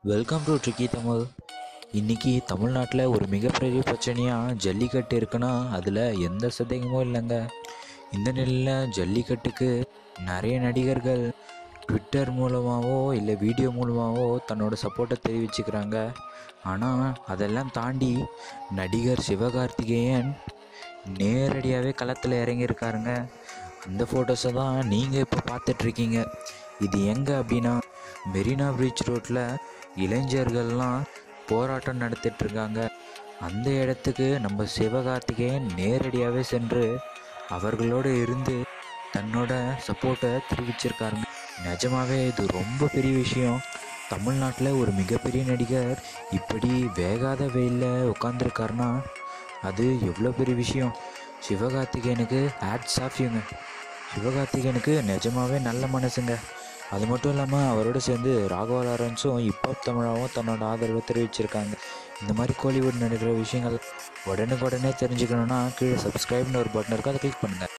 welcome to tricky Tamil இன்னைக்கு தமிழ்நாட்டில் ஒரு மிகப்பெரிய பிரச்சனையாக ஜல்லிக்கட்டு இருக்குன்னா அதில் எந்த சந்தேகமும் இல்லைங்க இந்த நிலையில் ஜல்லிக்கட்டுக்கு நிறைய நடிகர்கள் ட்விட்டர் மூலமாகவோ இல்லை வீடியோ மூலமாகவோ தன்னோட சப்போர்ட்டை தெரிவிச்சுக்கிறாங்க ஆனால் அதெல்லாம் தாண்டி நடிகர் சிவகார்த்திகேயன் நேரடியாகவே களத்தில் இறங்கியிருக்காருங்க அந்த ஃபோட்டோஸை தான் நீங்கள் இப்போ பார்த்துட்ருக்கீங்க இது எங்கே அப்படின்னா மெரினா பீச் ரோட்டில் இளைஞர்கள்லாம் போராட்டம் நடத்திட்டு இருக்காங்க அந்த இடத்துக்கு நம்ம சிவகார்த்திகேயன் நேரடியாகவே சென்று அவர்களோடு இருந்து தன்னோட சப்போர்ட்டை தெரிவிச்சிருக்காருங்க நிஜமாவே இது ரொம்ப பெரிய விஷயம் தமிழ்நாட்டில் ஒரு மிகப்பெரிய நடிகர் இப்படி வேகாத வெயிலில் உட்காந்துருக்காருன்னா அது எவ்வளோ பெரிய விஷயம் சிவகார்த்திகேயனுக்கு ஹேட்ஸ் ஆஃப்யூங்க சிவகார்த்திகேயனுக்கு நிஜமாவே நல்ல மனசுங்க அது மட்டும் இல்லாமல் அவரோட சேர்ந்து ராகவா லாரன்ஸும் ஹிப்ஹாப் தமிழாவும் தன்னோட ஆதரவை தெரிவிச்சிருக்காங்க இந்த மாதிரி கோலிவுட் நடக்கிற விஷயங்கள் உடனுக்குடனே தெரிஞ்சுக்கணுன்னா கீழே சப்ஸ்கிரைப்னு ஒரு பட்டன் இருக்கும் அதை கிளிக் பண்ணுங்கள்